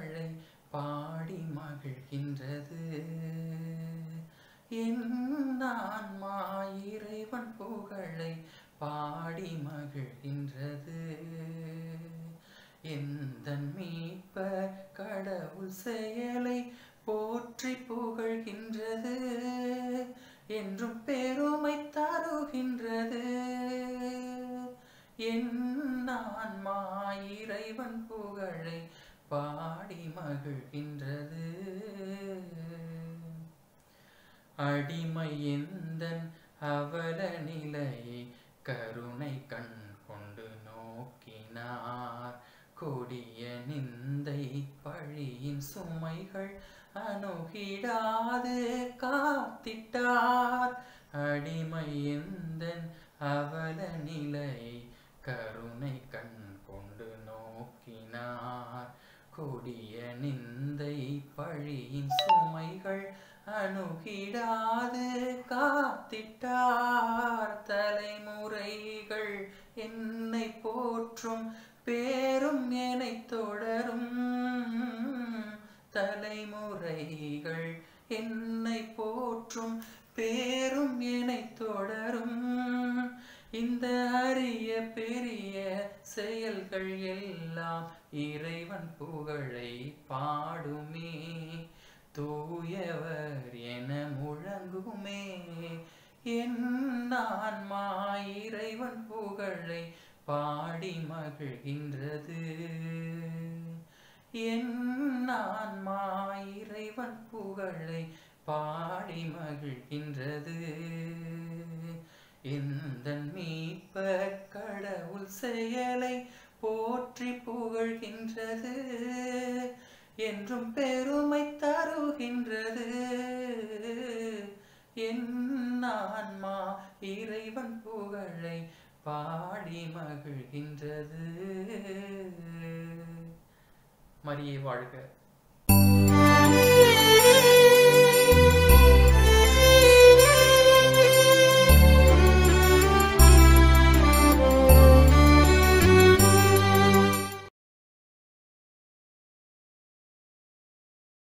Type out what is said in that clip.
புகழை பாடி மகிழ்கின்றது என் ஆன்மா இறைவன் புகழை பாடி மகிழ்கின்றது எந்த மீட்பர் கடவுள் செயலை போற்றி புகழ்கின்றது என்றும் பெருமை தருகின்றது என் ஆன்மா இறைவன் புகழை பாடி மகிழ்கின்றது அடிமை எந்தன் அவல நிலையை கருணை கண் கொண்டு நோக்கினார் கொடிய நிந்தை பழியின் சுமைகள் அணுகிடாது காத்திட்டார் அடிமை எந்தன் அவல நிலையை கருணை கண் கொண்டு நோக்கினார் கொடிய நிந்தை பழியின் சுமைகள் அணுகிடாது காத்திட்டார் தலைமுறைகள் என்னை போற்றும் பேரும் என்னை தொடரும் தலைமுறைகள் என்னை போற்றும் பேரும் என்னை தொடரும் இந்த அரிய பெரிய செயல்கள் எல்லாம் இறைவன் புகழை பாடுமே தூயவர் என முழங்குமே என் ஆன்மா இறைவன் புகழை பாடி மகிழ்கின்றது என் ஆன்மா இறைவன் புகழை பாடி மகிழ்கின்றது எந்த மீட்பர் கடவுள் செயலை போற்றி புகழ்கின்றது என்றும் பெருமை தருகின்றது என் ஆன்மா இறைவன் புகழை பாடி மகிழ்கின்றது மரியே வாழ்க